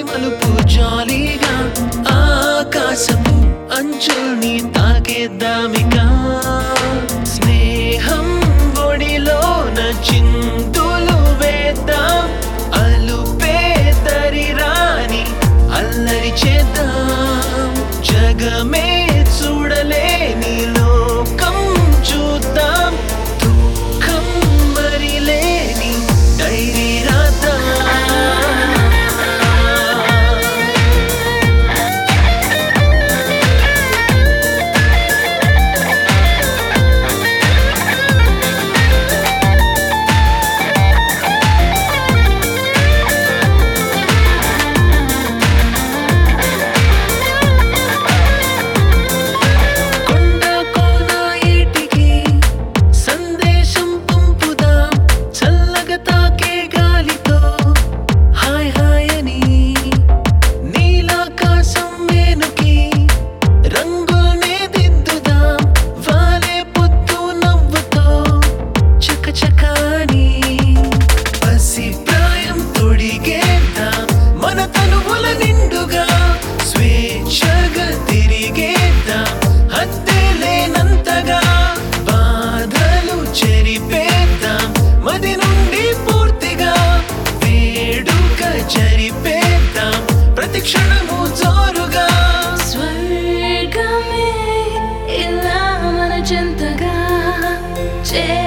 మలుపు జాలీగా ఆకాశపు అంచుల్ని తాకేద్దామిగా స్నేహం ఒడిలోన చింతులు వేద్దాం అలుపే దరి రాని అల్లరి చేద్దాం జగమే చూడలేని లోకం చూద్దాం దుఃఖం మరి లేని డైరీ రాద్దాం కొండ కోన ఏటికి సందేశం పంపుదాం చల్లగా తాకే గాలితో హాయ్ హాయ్ అని నీలాకాశం మేనుకి రంగుల్నే దిద్దుదాం వాలే పొద్దు నవ్వుతో చక చకాని పసి ప్రాయం తొడిగేద్దాం మన తనువుల నిండుగా స్వేచ్ఛగా తిరిగేద్దాం హద్దే లేనంతగా బాధలు చెరిపేద్దాం మది నుండి పూర్తిగా వేడుక జరిపేద్దాం ప్రతి క్షణము జోరుగా స్వర్గమే ఇలా మన చెంతగా చే